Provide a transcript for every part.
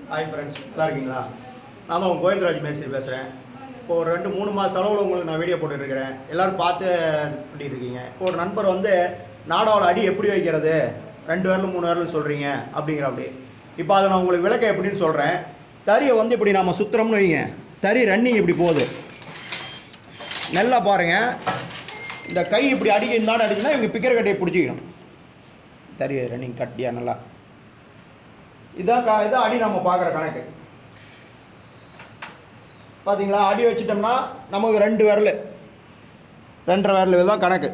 Hi friends நல்லா இருக்கீங்களா நான் தான் உங்கள் கோவிந்தராஜ் மேஸ்திரி பேசுகிறேன் இப்போ ஒரு ரெண்டு மூணு மாத செலவில் உங்களுக்கு நான் வீடியோ போட்டுட்ருக்கிறேன் எல்லோரும் பார்த்து பண்ணிட்டு இருக்கீங்க இப்போ ஒரு நண்பர் வந்து நாடாவில் அடி எப்படி வைக்கிறது ரெண்டு விரலும் மூணு விரலும் சொல்கிறீங்க அப்படிங்கிற அப்படி இப்போ அதை நான் உங்களுக்கு விளக்க எப்படின்னு சொல்கிறேன் தறியை வந்து இப்படி நம்ம சுற்றுறோம்னு வைங்க தறி ரன்னிங் இப்படி போகுது நல்லா பாருங்கள் இந்த கை இப்படி அடிக்க இந்தாண்டு அடிச்சுன்னா இவங்க பிக்கர் கட்டையை பிடிச்சிக்கணும் தறி ரன்னிங் கட்டியா நல்லா இதான் கா இதான் அடி நம்ம பார்க்குற கணக்கு பார்த்தீங்களா அடி வச்சிட்டோம்னா நமக்கு ரெண்டு விரல் ரெண்டரை விரல் இதுதான் கணக்கு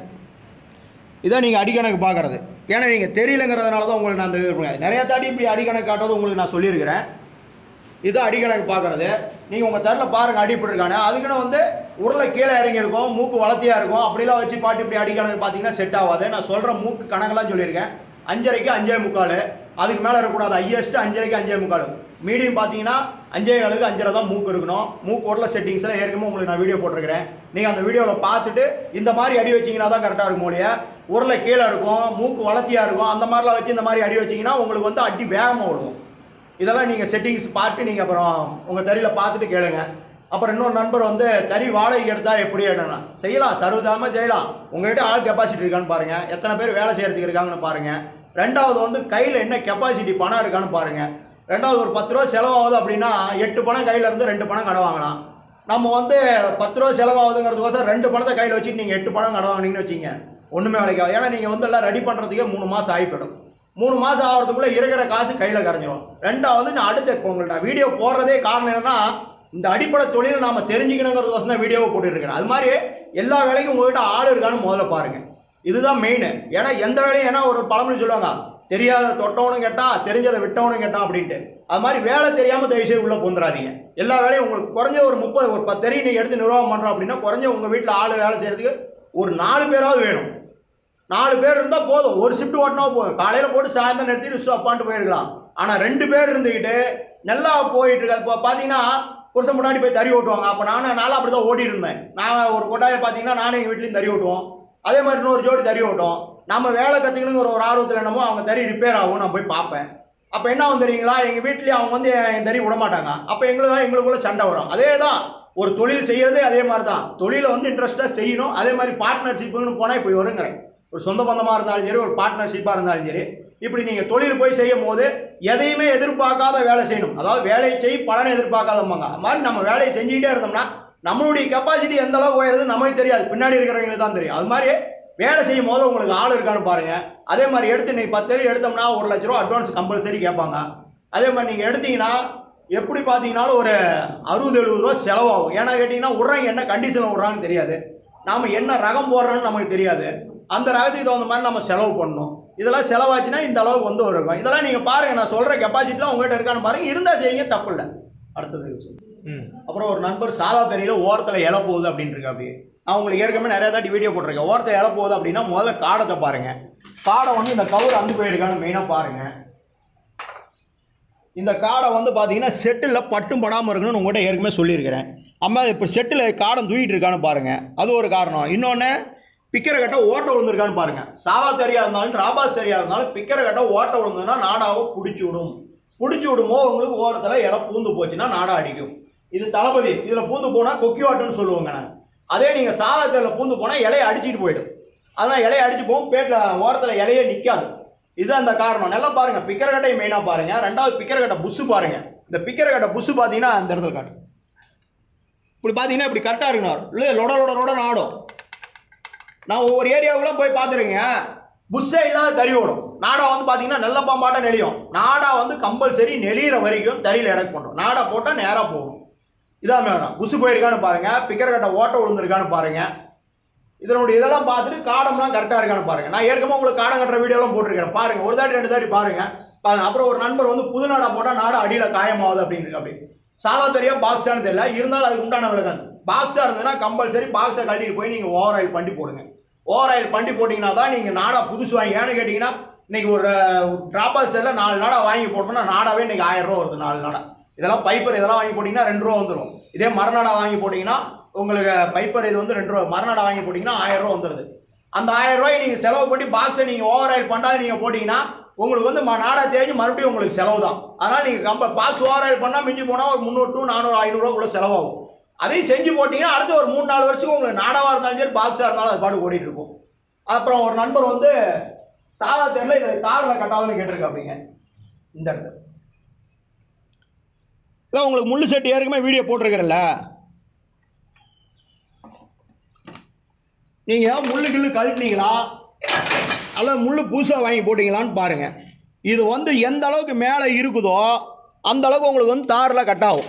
இதான் நீங்கள் அடிக்கணக்கு பார்க்குறது ஏன்னா நீங்கள் தெரியலங்கிறதுனால தான் உங்களுக்கு நான் அந்த இது பண்ணுங்க நிறையா தாடி இப்படி அடிக்கணக்கு காட்டுறது உங்களுக்கு நான் சொல்லியிருக்கிறேன் இதுதான் அடிக்கணக்கு பார்க்குறது நீங்கள் உங்கள் தரில் பாருங்கள் அடி இப்படி இருக்கானே அதுக்குன்னு வந்து உருளை கீழே இறங்கி இருக்கும் மூக்கு வளர்த்தியாக இருக்கும் அப்படிலாம் வச்சு பாட்டு இப்படி அடிக்கணக்கு பார்த்தீங்கன்னா செட் ஆகாது நான் சொல்கிற மூக்கு கணக்கெல்லாம் சொல்லியிருக்கேன் அஞ்சரைக்கு அஞ்சே முக்கால் அதுக்கு மேலே இருக்கக்கூடாது ஹையஸ்ட்டு அஞ்சரைக்கு அஞ்சே முக்கால் மீடியம் பார்த்தீங்கன்னா அஞ்சே காலுக்கு அஞ்சரை தான் மூக்கு இருக்கணும் மூக்கு உருளை செட்டிங்ஸில் ஏற்கனவே உங்களுக்கு நான் வீடியோ போட்டிருக்கிறேன் நீங்கள் அந்த வீடியோவில் பார்த்துட்டு இந்த மாதிரி அடி வச்சிங்கன்னா தான் கரெக்டாக இருக்கும் ஒழிய உருளை கீழே இருக்கும் மூக்கு வளர்த்தியாக இருக்கும் அந்த மாதிரிலாம் வச்சு இந்த மாதிரி அடி வச்சிங்கன்னா உங்களுக்கு வந்து அடி வேகமாக விடுவோம் இதெல்லாம் நீங்கள் செட்டிங்ஸ் பார்த்து நீங்கள் அப்புறம் உங்கள் தறியில் பார்த்துட்டு கேளுங்க அப்புறம் இன்னொரு நண்பர் வந்து தறி வாடகை எடுத்தால் எப்படி என்னன்னா செய்யலாம் சர்வதாம செய்யலாம் உங்கள்கிட்ட ஆள் கெப்பாசிட்டி இருக்கான்னு பாருங்கள் எத்தனை பேர் வேலை செய்கிறதுக்கு இருக்காங்கன்னு பாருங்கள் ரெண்டாவது வந்து கையில் என்ன கெப்பாசிட்டி பணம் இருக்கான்னு பாருங்கள் ரெண்டாவது ஒரு பத்து ரூபா செலவாகுது அப்படின்னா எட்டு பணம் கையில் இருந்து ரெண்டு பணம் கடை வாங்கலாம் நம்ம வந்து பத்து ரூபா செலவாகுதுங்கிறதுக்கோசரம் ரெண்டு பணத்தை கையில் வச்சுட்டு நீங்கள் எட்டு பணம் கடை வாங்கினீங்கன்னு வச்சிங்க ஒன்றுமே வேலைக்காது ஏன்னா நீங்கள் வந்து எல்லாம் ரெடி பண்ணுறதுக்கே மூணு மாதம் ஆகிப்படும் மூணு மாதம் ஆகிறதுக்குள்ளே இருக்கிற காசு கையில் கரைஞ்சிரும் ரெண்டாவது நான் அடுத்த இப்போ உங்கள்ட்ட வீடியோ போடுறதே காரணம் என்னன்னா இந்த அடிப்படை தொழிலை நாம் தெரிஞ்சுக்கணுங்கிறதுக்கோசம் தான் வீடியோவை போட்டுருக்கிறேன் அது மாதிரி எல்லா வேலைக்கும் உங்கள்கிட்ட ஆள் இருக்கான்னு முதல்ல பாருங்கள் இதுதான் மெயின் ஏன்னா எந்த வேலையும் ஏன்னா ஒரு பழமொழி சொல்லுவாங்க தெரியாத தொட்டவனும் கேட்டான் தெரிஞ்சதை விட்டவனும் கேட்டான் அப்படின்ட்டு அது மாதிரி வேலை தெரியாமல் தயவு செய்து உள்ளே பொந்துடாதீங்க எல்லா வேலையும் உங்களுக்கு குறைஞ்ச ஒரு முப்பது ஒரு பத்து தெரியும் நீங்கள் எடுத்து நிர்வாகம் பண்ணுறோம் அப்படின்னா குறைஞ்ச உங்கள் வீட்டில் ஆள் வேலை செய்கிறதுக்கு ஒரு நாலு பேராவது வேணும் நாலு பேர் இருந்தால் போதும் ஒரு ஷிஃப்ட் ஓட்டினா போதும் காலையில் போட்டு சாயந்தரம் நிறுத்திட்டு ஷோ அப்பான்ட்டு போயிருக்கலாம் ஆனால் ரெண்டு பேர் இருந்துக்கிட்டு நல்லா போயிட்டு இருக்கு இப்போ பார்த்தீங்கன்னா புருஷன் முன்னாடி போய் தறி ஓட்டுவாங்க அப்போ நானும் நானும் அப்படி தான் ஓட்டிட்டு இருந்தேன் நான் ஒரு கொட்டாயை பார்த்தீங்கன்னா நானும் எங்கள் வீட்லேயும் தறி ஓட்டுவோம் அதே மாதிரி இன்னொரு ஜோடி தறி ஓட்டும் நம்ம வேலை கற்றுக்கணுங்கிற ஒரு ஆர்வத்தில் என்னமோ அவங்க தறி ரிப்பேர் ஆகும் நான் போய் பார்ப்பேன் அப்போ என்ன வந்து தெரியுங்களா எங்கள் வீட்லேயே அவங்க வந்து என் தறி விட மாட்டாங்க அப்போ எங்களுக்கு எங்களுக்குள்ள சண்டை வரும் அதே தான் ஒரு தொழில் செய்கிறதே அதே மாதிரி தான் தொழிலை வந்து இன்ட்ரெஸ்ட்டாக செய்யணும் அதே மாதிரி பார்ட்னர்ஷிப்புன்னு போனால் இப்போ வருங்கிறேன் ஒரு சொந்த பந்தமாக இருந்தாலும் சரி ஒரு பார்ட்னர்ஷிப்பாக இருந்தாலும் சரி இப்படி நீங்கள் தொழில் போய் செய்யும் போது எதையுமே எதிர்பார்க்காத வேலை செய்யணும் அதாவது வேலையை செய் பலனை எதிர்பார்க்காதவங்க அது மாதிரி நம்ம வேலையை செஞ்சுக்கிட்டே இருந்தோம்னா நம்மளுடைய கெப்பாசிட்டி எந்த அளவுக்கு உயருது நமக்கு தெரியாது பின்னாடி இருக்கிறவங்களுக்கு தான் தெரியும் அது மாதிரி வேலை செய்யும் போது உங்களுக்கு ஆள் இருக்கான்னு பாருங்க அதே மாதிரி எடுத்து நீ பத்து பேர் எடுத்தோம்னா ஒரு லட்ச ரூபா அட்வான்ஸ் கம்பல்சரி கேட்பாங்க அதே மாதிரி நீங்கள் எடுத்தீங்கன்னா எப்படி பார்த்தீங்கன்னாலும் ஒரு அறுபது எழுபது ரூபா செலவாகும் ஏன்னா கேட்டிங்கன்னா விட்றாங்க என்ன கண்டிஷனில் விட்றாங்கன்னு தெரியாது நாம் என்ன ரகம் போடுறோன்னு நமக்கு தெரியாது அந்த ரகத்துக்கு தகுந்த மாதிரி நம்ம செலவு பண்ணணும் இதெல்லாம் செலவாச்சுன்னா இந்த அளவுக்கு வந்து ஒரு இருக்கும் இதெல்லாம் நீங்கள் பாருங்கள் நான் சொல்கிற கெப்பாசிட்டிலாம் உங்கள்கிட்ட இருக்கான்னு பாருங்கள் இருந்தால் செய்யுங்க தப்பு இல்லை அடுத்தது சொல்லு. ம் அப்புறம் ஒரு நண்பர் சாதா தறியில் ஓரத்தில் இலை போகுது அப்படின்னு இருக்கு அப்படி நான் உங்களுக்கு ஏற்கனவே நிறைய தாட்டி வீடியோ போட்டிருக்கேன் ஓரத்தில் இலை போகுது அப்படின்னா முதல்ல காடத்தை பாருங்கள் காடை வந்து இந்த கவுர் அந்து போயிருக்கான்னு மெயினாக பாருங்கள் இந்த காடை வந்து பார்த்தீங்கன்னா செட்டில் பட்டும் படாமல் இருக்கணும்னு உங்கள்கிட்ட ஏற்கனவே சொல்லியிருக்கிறேன் அம்மா இப்போ செட்டில் காடம் தூக்கிட்டு இருக்கான்னு பாருங்கள் அது ஒரு காரணம் இன்னொன்று பிக்கரை கட்ட ஓட்டை விழுந்திருக்கான்னு பாருங்கள் சாவா தறியாக இருந்தாலும் ராபாஸ் தறியாக இருந்தாலும் பிக்கரை கட்ட ஓட்டை விழுந்ததுன்னா நாடாவை பிடிச்சி விடும் பிடிச்சி விடுமோ உங்களுக்கு ஓரத்தில் இலை பூந்து போச்சுன்னா நாடா அடிக்கும் இது தளபதி இதில் பூந்து போனால் கொக்கி வாட்டுன்னு சொல்லுவாங்க நான் அதே நீங்கள் சாதத்தில் பூந்து போனால் இலையை அடிச்சிட்டு போயிடும் அதனால் இலையை அடிச்சு போகும் பேட்டில் ஓரத்தில் இலையே நிற்காது இதுதான் அந்த காரணம் நல்லா பாருங்க பிக்கர் கட்டை மெயினாக பாருங்க ரெண்டாவது பிக்கர் கட்டை புஷ்ஷு பாருங்க இந்த பிக்கர் கட்டை புஷ்ஷு பார்த்தீங்கன்னா அந்த இடத்துல காட்டு இப்படி பார்த்தீங்கன்னா இப்படி கரெக்டாக இருக்கணும் இல்லை லொட லொட லொட ஆடும் நான் ஒவ்வொரு ஏரியாவுக்குலாம் போய் பார்த்துருங்க புஷ்ஷே இல்லாத தறி ஓடும் நாடா வந்து பார்த்தீங்கன்னா நல்ல பாம்பாட்ட நெளியும் நாடா வந்து கம்பல்சரி நெளியிற வரைக்கும் தறியில் எடக்கு பண்ணும் நாடா போட்டால் நேராக போகணும் இதான் மேடம் புஷு போயிருக்கான்னு பாருங்க பிக்கர் கட்டை ஓட்ட விழுந்திருக்கான்னு பாருங்க இதனுடைய இதெல்லாம் பார்த்துட்டு காடம்லாம் கரெக்டாக இருக்கான்னு பாருங்க நான் ஏற்கனவே உங்களுக்கு காடம் கட்டுற வீடியோலாம் போட்டிருக்கிறேன் பாருங்க ஒரு தாட்டி ரெண்டு தாட்டி பாருங்க பாருங்க அப்புறம் ஒரு நண்பர் வந்து புது நாடா போட்டால் நாடு அடியில் காயமாகுது அப்படின்னு இருக்கு அப்படி சாலா தெரியா பாக்ஸானு தெரியல இருந்தாலும் அதுக்கு உண்டான விளக்கம் பாக்ஸாக இருந்ததுன்னா கம்பல்சரி பாக்ஸை கட்டிட்டு போய் நீங்கள் ஓவர் ஆயில் பண்ணி போடுங்க ஓவர் ஆயில் பண்ணி போட்டிங்கன்னா தான் நீங்கள் நாடா புதுசு வாங்கி ஏன்னு கேட்டிங்கன்னா இன்னைக்கு ஒரு டிராபாஸ் எல்லாம் நாலு நாடா வாங்கி போட்டோம்னா நாடாவே இன்னைக்கு ஆயிரம் ரூபா வருது நாலு நாடா இதெல்லாம் பைப்பர் இதெல்லாம் வாங்கி போட்டிங்கன்னா ரெண்டு ரூபா வந்துடும் இதே மரநாடா வாங்கி போட்டிங்கன்னா உங்களுக்கு பைப்பர் இது வந்து ரெண்டு ரூபா மரநாடா வாங்கி போட்டிங்கன்னா ஆயிரம் ரூபா வந்துடுது அந்த ஆயிரம் ரூபாய் நீங்கள் செலவு பண்ணி பாக்ஸை நீங்கள் ஓவர் ஆயில் பண்ணாத நீங்கள் போட்டிங்கன்னா உங்களுக்கு வந்து ம- நாடா தேஞ்சு மறுபடியும் உங்களுக்கு செலவு தான் அதனால் நீங்கள் கம்ப பாக்ஸ் ஓவரால் பண்ணால் மிஞ்சி போனால் ஒரு முந்நூறு டு நானூறு ஐநூறுரூவாக்குள்ள செலவாகும் அதையும் செஞ்சு போட்டிங்கன்னா அடுத்து ஒரு மூணு நாலு வருஷத்துக்கு உங்களுக்கு நாடாவாக இருந்தாலும் சரி பாக்ஸாக இருந்தாலும் அது பாட்டு ஓடிட்டு இருக்கும் அப்புறம் ஒரு நண்பர் வந்து சாதா தெரியல இதில் தாரில் கட்டாதுன்னு கேட்டிருக்க அப்படிங்க இந்த இடத்துல இதான் உங்களுக்கு முள்ளு செட்டு ஏற்கனவே வீடியோ போட்டிருக்கிறல்ல நீங்கள் முள்ளு கிள்ளு கழட்டினீங்களா அல்லது முள்ளு புதுசாக வாங்கி போட்டிங்களான்னு பாருங்கள் இது வந்து எந்த அளவுக்கு மேலே இருக்குதோ அந்த அளவுக்கு உங்களுக்கு வந்து தாரில் கட் ஆகும்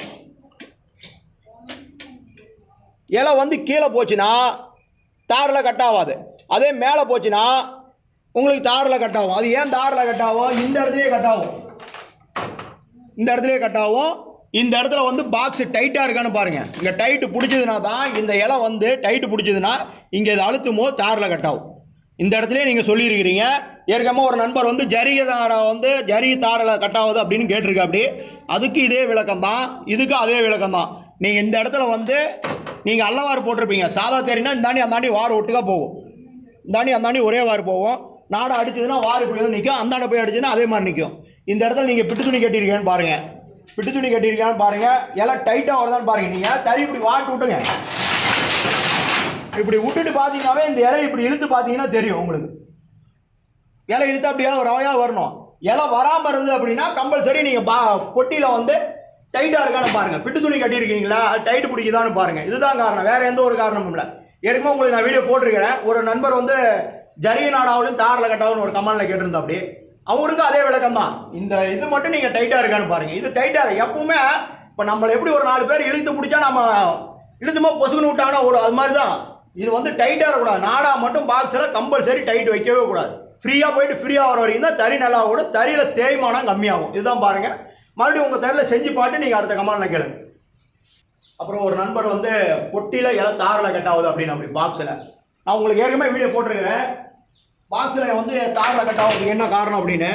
இலை வந்து கீழே போச்சுன்னா தாரில் கட் ஆகாது அதே மேலே போச்சுன்னா உங்களுக்கு தாரில் கட் ஆகும் அது ஏன் தாரில் கட் ஆகும் இந்த இடத்துலயே கட் ஆகும் இந்த இடத்துலயே கட் ஆகும் இந்த இடத்துல வந்து பாக்ஸ் டைட்டாக இருக்கான்னு பாருங்க இங்கே டைட்டு பிடிச்சதுனா தான் இந்த இலை வந்து டைட்டு பிடிச்சதுன்னா இங்கே இது அழுத்தும் போது தாரில் கட் ஆகும் இந்த இடத்துலயே நீங்கள் சொல்லியிருக்கிறீங்க ஏற்கனவே ஒரு நண்பர் வந்து ஜரிகை தாரை வந்து ஜரி தாரில் கட் ஆகுது அப்படின்னு கேட்டிருக்க அப்படி அதுக்கு இதே விளக்கம் தான் இதுக்கு அதே விளக்கம் தான் நீங்கள் இந்த இடத்துல வந்து நீங்கள் அல்லவார் போட்டிருப்பீங்க சாதா தெரினா இந்தாண்டி அந்தாண்டி வார் ஒட்டுக்கா போகும் இந்தாண்டி அந்தாண்டி ஒரே வார் போகும் நாடை அடிச்சதுன்னா வார் இப்படி வந்து நிற்கும் அந்தாண்ட போய் அடிச்சதுன்னா அதே மாதிரி நிற்கும் இந்த இடத்துல நீங்கள் பிட்டு துணி கட்டியிருக்கேன்னு பாருங்கள் பிட்டு துணி கட்டியிருக்கான்னு பாருங்கள் எல்லாம் டைட்டாக வருதான்னு பாருங்கள் நீங்கள் தறி இப்படி வாட்டு விட்டுங்க இப்படி விட்டுட்டு பார்த்தீங்கன்னாவே இந்த இலை இப்படி இழுத்து பார்த்தீங்கன்னா தெரியும் உங்களுக்கு இலை இழுத்து அப்படியே ஒரு ரவையாக வரணும் இலை வராமல் இருந்தது அப்படின்னா கம்பல்சரி நீங்கள் பா பொட்டியில் வந்து டைட்டாக இருக்கான்னு பாருங்கள் பிட்டு துணி கட்டியிருக்கீங்களா அது டைட்டு பிடிக்குதான்னு பாருங்கள் இதுதான் காரணம் வேறு எந்த ஒரு காரணமும் இல்லை ஏற்கனவே உங்களுக்கு நான் வீடியோ போட்டிருக்கிறேன் ஒரு நண்பர் வந்து ஜரிய நாடாவிலும் தாரில் கட்டாவும் ஒரு கமெண்டில் கேட்டிருந்தா அப்படி அவருக்கு அதே விளக்கம் தான் இந்த இது மட்டும் நீங்கள் டைட்டாக இருக்கான்னு பாருங்கள் இது டைட்டாக எப்பவுமே இப்போ நம்மளை எப்படி ஒரு நாலு பேர் இழுத்து பிடிச்சா நம்ம இழுத்துமா பொசுக்குன்னு விட்டாங்கன்னா ஓடும் அது மாதிரி தான் இது வந்து டைட்டாக இருக்கக்கூடாது நாடா மட்டும் பாக்ஸில் கம்பல்சரி டைட் வைக்கவே கூடாது ஃப்ரீயாக போயிட்டு ஃப்ரீயாக வர வரைக்கும் தான் தறி நல்லா ஓடும் தறியில் தேய்மானம் கம்மியாகும் இதுதான் பாருங்கள் மறுபடியும் உங்கள் தறியில் செஞ்சு பாட்டு நீங்கள் அடுத்த கமாலில் கேளுங்க அப்புறம் ஒரு நண்பர் வந்து பொட்டியில் இலை தாரில் கட்டாகுது அப்படின்னு அப்படி பாக்ஸில் நான் உங்களுக்கு ஏற்கனவே வீடியோ போட்டிருக்கிறேன் பாக்ஸில் வந்து தாரில் கட்டாகிறதுக்கு என்ன காரணம் அப்படின்னு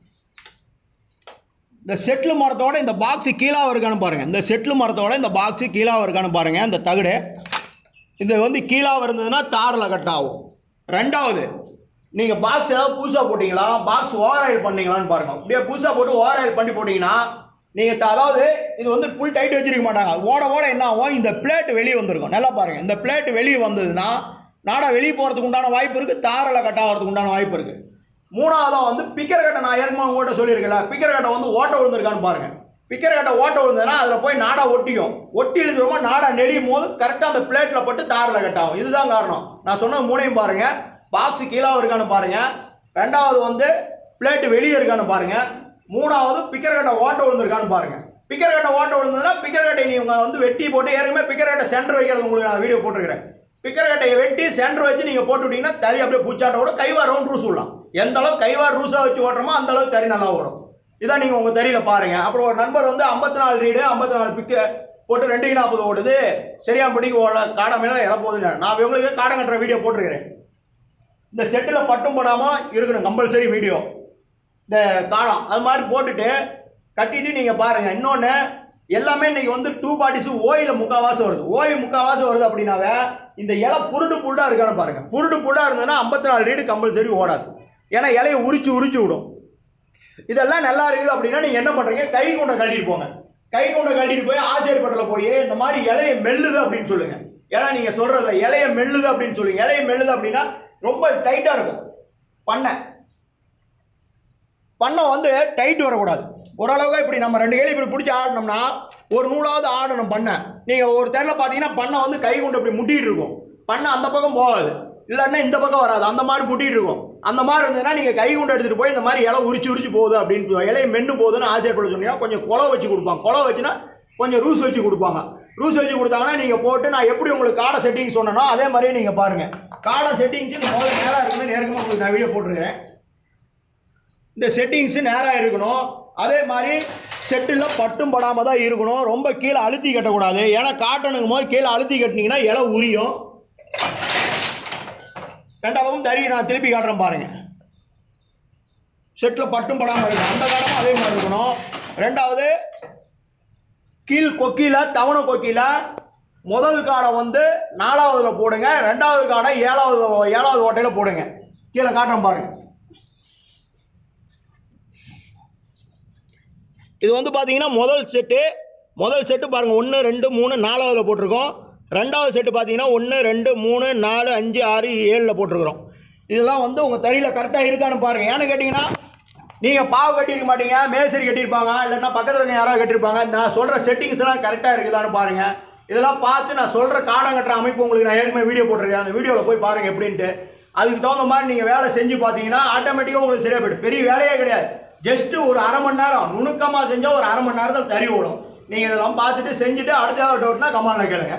இந்த செட்டில் மரத்தோட இந்த பாக்ஸு கீழாக இருக்கான்னு பாருங்கள் இந்த செட்டில் மரத்தோட இந்த பாக்ஸு கீழாக இருக்கான்னு பாருங்கள் இந்த தகடு இது வந்து கீழாக இருந்ததுன்னா தாரில் கட் ஆகும் ரெண்டாவது நீங்கள் பாக்ஸ் ஏதாவது புதுசாக போட்டிங்களா பாக்ஸ் ஓவர் ஆயில் பண்ணீங்களான்னு பாருங்கள் அப்படியே புதுசாக போட்டு ஓவர் ஆயில் பண்ணி போட்டிங்கன்னா நீங்கள் அதாவது இது வந்து ஃபுல் டைட் வச்சிருக்க மாட்டாங்க ஓட ஓட என்ன ஆகும் இந்த பிளேட் வெளியே வந்திருக்கும் நல்லா பாருங்கள் இந்த பிளேட் வெளியே வந்ததுன்னா நாடா வெளியே போகிறதுக்கு உண்டான வாய்ப்பு இருக்குது தாரில் கட் ஆகிறதுக்கு உண்டான வாய்ப்பு இருக்குது மூணாவதாக வந்து பிக்கர் கட்டை நான் ஏற்கனவே உங்கள்கிட்ட சொல்லியிருக்கல பிக்கர் கட்டை வந்து ஓட்ட விழுந்திருக்கான்னு பாருங்கள் பிக்கர் கட்டை ஓட்ட விழுந்ததுன்னா அதில் போய் நாடா ஒட்டிக்கும் ஒட்டி இழுக்கிறோமோ நாடா நெளியும் போது கரெக்டாக அந்த பிளேட்டில் பட்டு தாரில் கட் ஆகும் இதுதான் காரணம் நான் சொன்ன மூணையும் பாருங்கள் பாக்ஸு கீழே இருக்கான்னு பாருங்கள் ரெண்டாவது வந்து பிளேட்டு வெளியே இருக்கான்னு பாருங்கள் மூணாவது பிக்கர் கட்டை ஓட்ட விழுந்திருக்கான்னு பாருங்கள் பிக்கர் கட்டை ஓட்ட விழுந்ததுன்னா பிக்கர் கட்டை நீங்கள் வந்து வெட்டி போட்டு ஏற்கனவே பிக்கர் கட்டை சென்டர் வைக்கிறது உங்களுக்கு நான் வீடியோ போட்டிருக்கிறேன் பிக்கர் கட்டையை வெட்டி சென்டர் வச்சு நீங்கள் போட்டு விட்டீங்கன்னா தறி அப்படியே பூச்சாட்ட கூட கைவார் ரவுண்ட் ரூஸ் விடலாம் எந்த அளவுக்கு கைவார் ரூஸாக வச்சு ஓட்டுறோமோ அந்த அளவுக்கு தறி நல்லா ஓடும் இதான் நீங்கள் உங்கள் தறியில் பாருங்கள் அப்புறம் ஒரு நண்பர் வந்து ஐம்பத்தி நாலு ரீடு ஐம்பத்தி நாலு பிக்கு போட்டு ரெண்டு நாற்பது ஓடுது சரியா படிக்கு ஓட காடை மேலே இல போகுதுன்னு நான் உங்களுக்கு காடம் கட்டுற வீடியோ போட்டிருக்கிறேன் இந்த செட்டில் பட்டும் போடாமல் இருக்கணும் கம்பல்சரி வீடியோ இந்த காலம் அது மாதிரி போட்டுட்டு கட்டிட்டு நீங்கள் பாருங்கள் இன்னொன்று எல்லாமே இன்னைக்கு வந்து டூ பாட்டிஸு ஓயில் முக்கால்வாசி வருது ஓயில் முக்கால்வாசி வருது அப்படின்னாவே இந்த இலை புருடு புருடாக இருக்கான்னு பாருங்கள் புருடு புருடாக இருந்ததுன்னா ஐம்பத்தி நாலு ரீடு கம்பல்சரி ஓடாது ஏன்னா இலையை உரிச்சு உரிச்சு விடும் இதெல்லாம் நல்லா இருக்குது அப்படின்னா நீங்கள் என்ன பண்ணுறீங்க கை கொண்ட கழட்டிட்டு போங்க கை கொண்ட கழட்டிட்டு போய் ஆசிரியப்பட்டில் போய் இந்த மாதிரி இலையை மெல்லுது அப்படின்னு சொல்லுங்க ஏன்னா நீங்கள் சொல்கிறத இலையை மெல்லுது அப்படின்னு சொல்லுங்க இலையை மெல்லுது அப்படின்னா ரொம்ப டைட்டாக இருக்கும் பண்ணை பண்ணை வந்து டைட் வரக்கூடாது ஓரளவுக்கு இப்படி நம்ம ரெண்டு கையில் இப்படி பிடிச்சி ஆடினோம்னா ஒரு நூலாவது ஆடணும் பண்ணை நீங்கள் ஒரு தெருவில் பார்த்தீங்கன்னா பண்ணை வந்து கை கொண்டு இப்படி முட்டிகிட்டு இருக்கும் பண்ணை அந்த பக்கம் போகாது இல்லைன்னா இந்த பக்கம் வராது அந்த மாதிரி முட்டிகிட்டு இருக்கும் அந்த மாதிரி இருந்ததுன்னா நீங்கள் கை கொண்டு எடுத்துகிட்டு போய் இந்த மாதிரி இலை உரிச்சு உரிச்சு போகுது அப்படின்னு சொல்லுவாங்க. இலையை மென்று போகுதுன்னு ஆசைப்பட சொன்னீங்கன்னா கொஞ்சம் குலை வச்சு கொடுப்பாங்க குலை வச்சுன்னா கொஞ்சம் ரூஸ் வச்சு கொடுப்பாங்க ரூஸ் வச்சு கொடுத்தாங்கன்னா நீங்கள் போட்டு நான் எப்படி உங்களுக்கு காடை செட்டிங் சொன்னனோ அதே மாதிரியே நீங்கள் பாருங்கள் காடை செட்டிங்ஸ் இந்த முதல்ல நேராக இருக்குன்னு நேரமாக உங்களுக்கு நான் வீடியோ போட்டிருக்கிறேன் இந்த செட்டிங்ஸு நேராக இருக்கணும் அதே மாதிரி செட்டில் பட்டும் படாமல் தான் இருக்கணும் ரொம்ப கீழே அழுத்தி கட்டக்கூடாது ஏன்னா காட்டனுங்கும் போது கீழே அழுத்தி கட்டினீங்கன்னா இலை உரியும் ரெண்டாவது தறி நான் திருப்பி காட்டுறேன் பாருங்க செட்டில் பட்டும் படாமல் இருக்கணும் அந்த காலமும் அதே மாதிரி இருக்கணும் ரெண்டாவது கீழ் கொக்கியில் தவணை கொக்கியில் முதல் காடை வந்து நாலாவதுல போடுங்க ரெண்டாவது காடை ஏழாவது ஏழாவது ஓட்டையில் போடுங்க கீழே காட்டுறேன் பாருங்க இது வந்து பார்த்தீங்கன்னா முதல் செட்டு முதல் செட்டு பாருங்கள் ஒன்று ரெண்டு மூணு நாலாவதுல போட்டிருக்கோம் ரெண்டாவது செட்டு பார்த்தீங்கன்னா ஒன்று ரெண்டு மூணு நாலு அஞ்சு ஆறு ஏழில் போட்டிருக்கிறோம் இதெல்லாம் வந்து உங்கள் தறியில் கரெக்டாக இருக்கான்னு பாருங்கள் ஏன்னு கேட்டிங்கன்னா நீங்கள் பாவு கட்டியிருக்க மாட்டீங்க மேசரி கட்டியிருப்பாங்க இல்லைன்னா பக்கத்தில் இருக்க யாராவது கட்டியிருப்பாங்க நான் சொல்கிற செட்டிங்ஸ் எல்லாம் கரெக்டாக இருக்குதான்னு பாருங்கள் இதெல்லாம் பார்த்து நான் சொல்கிற காடம் கட்டுற அமைப்பு உங்களுக்கு நான் ஏற்கனவே வீடியோ போட்டிருக்கேன் அந்த வீடியோவில் போய் பாருங்கள் எப்படின்ட்டு அதுக்கு தகுந்த மாதிரி நீங்கள் வேலை செஞ்சு பார்த்தீங்கன்னா ஆட்டோமேட்டிக்காக உங்களுக்கு சரியாக போய்ட்டு பெரிய வேலையே கிடையாது ஜஸ்ட்டு ஒரு அரை மணி நேரம் நுணுக்கமாக செஞ்சால் ஒரு அரை மணி நேரத்தில் தறி ஓடும் நீங்கள் இதெல்லாம் பார்த்துட்டு செஞ்சுட்டு அடுத்த டவுட்னா கமாலில் கேளுங்க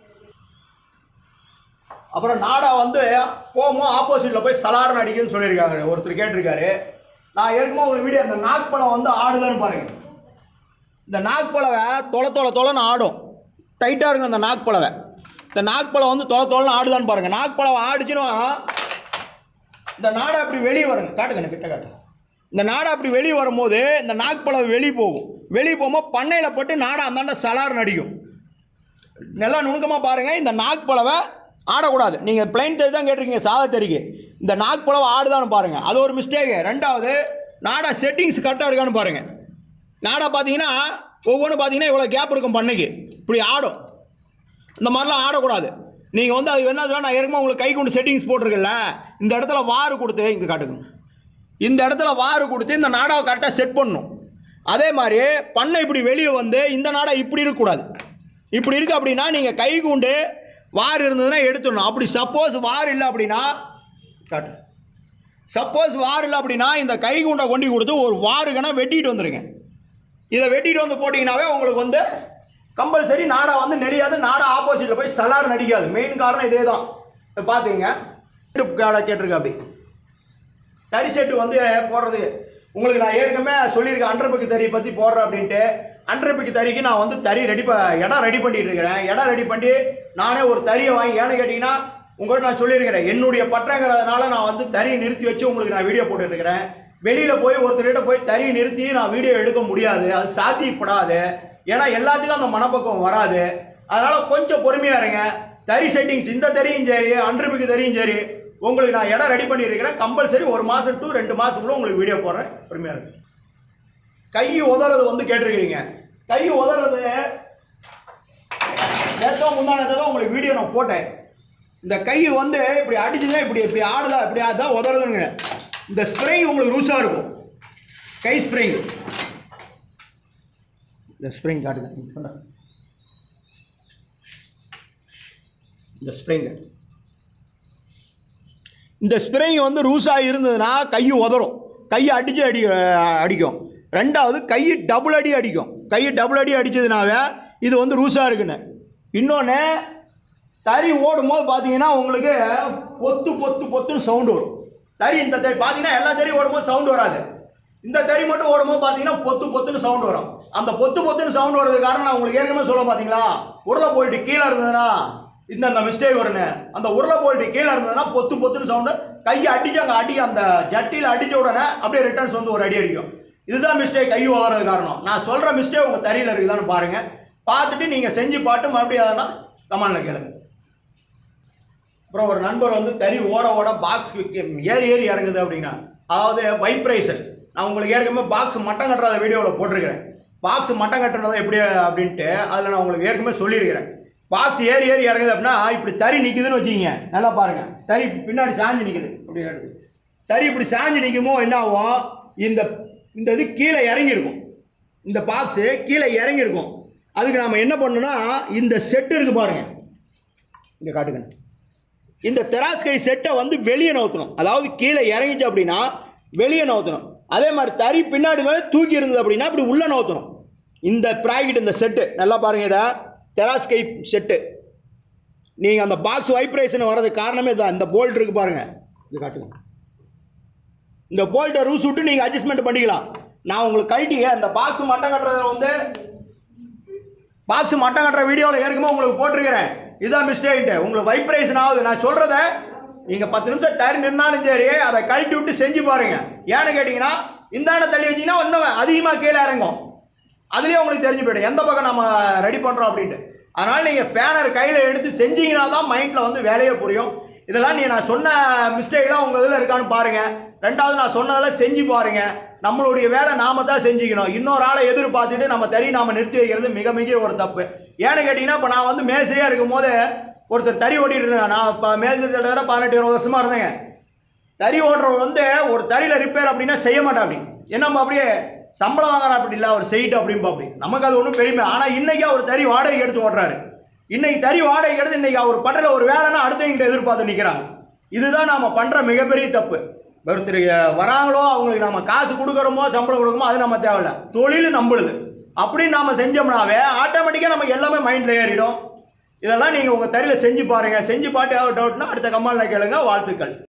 அப்புறம் நாடா வந்து போகும்போது ஆப்போசிட்டில் போய் சலார்னு அடிக்குன்னு சொல்லியிருக்காங்க ஒருத்தர் கேட்டிருக்காரு நான் ஏற்கனவே உங்களுக்கு வீடியோ அந்த நாக்பழம் வந்து ஆடுதான்னு பாருங்க இந்த நாக்பழவை தொலை தொலை தொலைன்னு ஆடும் டைட்டாக இருக்கும் அந்த நாக்பழவை இந்த நாக்பழம் வந்து தொலை தொலைன்னு ஆடுதான்னு பாருங்க நாக்பழம் ஆடிச்சுன்னா இந்த நாடை அப்படி வெளியே வருங்க காட்டுங்க கிட்ட காட்டு இந்த நாடை அப்படி வெளியே வரும்போது இந்த நாக்பழம் வெளியே போகும் வெளியே போகும்போது பண்ணையில் போட்டு நாடை அந்தாண்ட சலார்னு அடிக்கும் நல்லா நுணுக்கமாக பாருங்கள் இந்த நாக்பழவை ஆடக்கூடாது நீங்கள் பிளைன் தெரி தான் கேட்டிருக்கீங்க சாத தெரிக்கு இந்த நாக்பழவை ஆடுதான்னு பாருங்கள் அது ஒரு மிஸ்டேக்கு ரெண்டாவது நாடா செட்டிங்ஸ் கரெக்டாக இருக்கான்னு பாருங்கள் நாடா பார்த்தீங்கன்னா ஒவ்வொன்றும் பார்த்தீங்கன்னா இவ்வளோ கேப் இருக்கும் பண்ணைக்கு இப்படி ஆடும் இந்த மாதிரிலாம் ஆடக்கூடாது நீங்கள் வந்து அது என்ன சொல்ல நான் ஏற்கனவே உங்களுக்கு கை கொண்டு செட்டிங்ஸ் போட்டிருக்கல இந்த இடத்துல வாறு கொடுத்து இங்கே காட்டுங்க இந்த இடத்துல வாறு கொடுத்து இந்த நாடாவை கரெக்டாக செட் பண்ணணும் அதே மாதிரி பண்ணை இப்படி வெளியே வந்து இந்த நாடா இப்படி இருக்கக்கூடாது இப்படி இருக்கு அப்படின்னா நீங்கள் கை கொண்டு வார் இருந்ததுன்னா எடுத்துடணும் அப்படி சப்போஸ் வார் இல்லை அப்படின்னா காட்டு சப்போஸ் வார் இல்லை அப்படின்னா இந்த கை குண்டை கொண்டு கொடுத்து ஒரு வாருக்குன்னா வெட்டிட்டு வந்துடுங்க இதை வெட்டிட்டு வந்து போட்டிங்கனாவே உங்களுக்கு வந்து கம்பல்சரி நாடா வந்து நெறியாது நாடா ஆப்போசிட்டில் போய் சலார் நடிக்காது மெயின் காரணம் இதே தான் இப்போ பார்த்தீங்க கேட்டிருக்க அப்படி தறி செட்டு வந்து போடுறது உங்களுக்கு நான் ஏற்கனவே சொல்லியிருக்கேன் அண்டர்பிக்கு தறி பற்றி போடுறேன் அப்படின்ட்டு அண்டர்பிக்கு தறிக்கு நான் வந்து தறி ரெடி ப இடம் ரெடி பண்ணிட்டு இருக்கிறேன் இடம் ரெடி பண்ணி நானே ஒரு தறியை வாங்கி ஏன்னு கேட்டிங்கன்னா உங்கள்கிட்ட நான் சொல்லியிருக்கிறேன் என்னுடைய பட்டங்கிறதுனால நான் வந்து தறியை நிறுத்தி வச்சு உங்களுக்கு நான் வீடியோ போட்டுட்டு இருக்கிறேன் வெளியில் போய் ஒருத்தர்கிட்ட போய் தறியை நிறுத்தி நான் வீடியோ எடுக்க முடியாது அது சாத்தியப்படாது ஏன்னா எல்லாத்துக்கும் அந்த மனப்பக்குவம் வராது அதனால் கொஞ்சம் பொறுமையாக இருங்க தறி செட்டிங்ஸ் இந்த தறியும் சரி அண்டர்பிக்கு தறியும் சரி உங்களுக்கு நான் இடம் ரெடி பண்ணியிருக்கிறேன் கம்பல்சரி ஒரு மாதம் டு ரெண்டு மாதத்துக்குள்ள உங்களுக்கு வீடியோ போடுறேன் பொறுமையாக இருக்கு கை உதறது வந்து கேட்டிருக்கிறீங்க கை உதறது நேற்றோ முந்தானத்தை தான் உங்களுக்கு வீடியோ நான் போட்டேன் இந்த கை வந்து இப்படி அடிச்சுதான் இப்படி இப்படி ஆடுதா இப்படி ஆடுதா உதறதுங்க இந்த ஸ்ப்ரிங் உங்களுக்கு லூஸாக இருக்கும் கை ஸ்ப்ரிங் இந்த ஸ்ப்ரிங் காட்டுங்க இந்த ஸ்ப்ரிங் இந்த ஸ்ப்ரேயிங் வந்து ரூஸாக இருந்ததுன்னா கை உதறும் கையை அடித்து அடி அடிக்கும் ரெண்டாவது கை டபுள் அடி அடிக்கும் கை டபுள் அடி அடித்ததுனாவே இது வந்து ரூஸாக இருக்குன்னு இன்னொன்று தறி ஓடும்போது பார்த்தீங்கன்னா உங்களுக்கு பொத்து பொத்து பொத்துன்னு சவுண்டு வரும் தறி இந்த தறி பார்த்தீங்கன்னா எல்லா தறி ஓடும்போது சவுண்டு வராது இந்த தறி மட்டும் ஓடும்போது பார்த்தீங்கன்னா பொத்து பொத்துன்னு சவுண்டு வரும் அந்த பொத்து பொத்துன்னு சவுண்டு வர்றது காரணம் நான் உங்களுக்கு ஏற்கனவே சொல்ல பார்த்தீங்களா உருளை போயிட்டு கீழே இருந்ததுன்னா இந்த அந்த மிஸ்டேக் வருன்னு அந்த உருளை போயிட்டு கீழே இருந்ததுன்னா பொத்து பொத்துன்னு சவுண்டு கையை அடிச்சு அங்கே அடி அந்த ஜட்டியில் அடித்த உடனே அப்படியே ரிட்டர்ன்ஸ் வந்து ஒரு அடி அடிக்கும் இதுதான் மிஸ்டேக் கை ஓடுறது காரணம் நான் சொல்கிற மிஸ்டேக் உங்கள் தறியில் இருக்குதான்னு பாருங்கள் பார்த்துட்டு நீங்கள் செஞ்சு பாட்டு மறுபடியும் அதனா கமாலில் கேளுங்க அப்புறம் ஒரு நண்பர் வந்து தறி ஓட ஓட பாக்ஸ் ஏறி ஏறி இறங்குது அப்படின்னா அதாவது வைப்ரேஷன் நான் உங்களுக்கு ஏற்கனவே பாக்ஸ் மட்டம் கட்டுறத வீடியோவில் போட்டிருக்கிறேன் பாக்ஸ் மட்டம் கட்டுறது எப்படி அப்படின்ட்டு அதில் நான் உங்களுக்கு ஏற்கனவே சொல்லியிருக்கிறேன் பாக்ஸ் ஏறி ஏறி இறங்குது அப்படின்னா இப்படி தறி நிற்குதுன்னு வச்சுக்கிங்க நல்லா பாருங்க தறி பின்னாடி சாஞ்சு நிற்குது அப்படி எடுத்து தறி இப்படி சாஞ்சு நிற்குமோ என்ன ஆகும் இந்த இந்த இது கீழே இறங்கியிருக்கும் இந்த பாக்ஸு கீழே இறங்கியிருக்கும் அதுக்கு நாம் என்ன பண்ணணும்னா இந்த செட்டு இருக்கு பாருங்க இங்கே காட்டுக்கணும் இந்த தெராஸ்கை செட்டை வந்து வெளியே நவுத்தணும் அதாவது கீழே இறங்கிச்சு அப்படின்னா வெளியே நவுத்தணும் அதே மாதிரி தறி பின்னாடி மேலே தூக்கி இருந்தது அப்படின்னா இப்படி உள்ளே நவுத்தணும் இந்த ப்ராக்கெட் இந்த செட்டு நல்லா பாருங்க இதை தெராஸ்கை செட்டு நீங்கள் அந்த பாக்ஸ் வைப்ரேஷன் வர்றதுக்கு காரணமே தான் இந்த போல்ட் இருக்கு பாருங்க இது காட்டுங்க இந்த போல்ட்டை ரூஸ் விட்டு நீங்கள் அட்ஜஸ்ட்மெண்ட் பண்ணிக்கலாம் நான் உங்களுக்கு கழட்டி அந்த பாக்ஸ் மட்டம் கட்டுறதுல வந்து பாக்ஸ் மட்டம் கட்டுற வீடியோவில் ஏற்கனவே உங்களுக்கு போட்டிருக்கிறேன் இதான் மிஸ்டேக்ட்டு உங்களுக்கு வைப்ரேஷன் ஆகுது நான் சொல்கிறத நீங்கள் பத்து நிமிஷம் தறி நின்னாலும் சரி அதை கழட்டி விட்டு செஞ்சு பாருங்க ஏன்னு கேட்டிங்கன்னா இந்தாண்ட தள்ளி வச்சிங்கன்னா இன்னும் அதிகமாக கீழே இறங்கும் அதுலேயே உங்களுக்கு தெரிஞ்சு போயிடும் எந்த பக்கம் நம்ம ரெடி பண்ணுறோம் அப்படின்ட்டு அதனால் நீங்கள் ஃபேனர் கையில் எடுத்து செஞ்சீங்கன்னா தான் மைண்டில் வந்து வேலையே புரியும் இதெல்லாம் நீ நான் சொன்ன மிஸ்டேக்லாம் உங்கள் இதில் இருக்கான்னு பாருங்கள் ரெண்டாவது நான் சொன்னதெல்லாம் செஞ்சு பாருங்க நம்மளுடைய வேலை நாம தான் செஞ்சுக்கணும் இன்னொரு ஆளை எதிர்பார்த்துட்டு நம்ம தறி நாம நிறுத்தி வைக்கிறது மிக மிக ஒரு தப்பு ஏன்னு கேட்டிங்கன்னா இப்போ நான் வந்து மேசரியாக இருக்கும் போது ஒருத்தர் தறி ஓட்டிட்டு இருந்தேன் நான் இப்போ மேசரி தடவை பதினெட்டு இருபது வருஷமா இருந்தேங்க தறி ஓட்டுறவர் வந்து ஒரு தறியில் ரிப்பேர் அப்படின்னா செய்ய மாட்டா அப்படி என்னம்மா அப்படியே சம்பளம் வாங்குறா அப்படி இல்லை அவர் செய்யிட்டு அப்படிம்பா அப்படி நமக்கு அது ஒன்றும் பெருமை ஆனால் இன்னைக்கு அவர் தறி வாடகை எடுத்து ஓட்டுறாரு இன்னைக்கு தறி வாடகை எடுத்து இன்னைக்கு அவர் பட்டல ஒரு வேலைன்னா அடுத்தவங்கிட்ட எதிர்பார்த்து நிற்கிறாங்க இதுதான் நாம பண்ற மிகப்பெரிய தப்பு ஒருத்தர் வராங்களோ அவங்களுக்கு நாம காசு கொடுக்குறோமோ சம்பளம் கொடுக்குமோ அது நம்ம தேவையில்ல தொழில் நம்மளுது அப்படின்னு நாம செஞ்சோம்னாவே ஆட்டோமேட்டிக்காக நமக்கு எல்லாமே மைண்டில் ஏறிடும் இதெல்லாம் நீங்கள் உங்கள் தறியில் செஞ்சு பாருங்கள் செஞ்சு பாட்டு டவுட்னா அடுத்த கம்மாலில் கேளுங்க வாழ்த்துக்கள்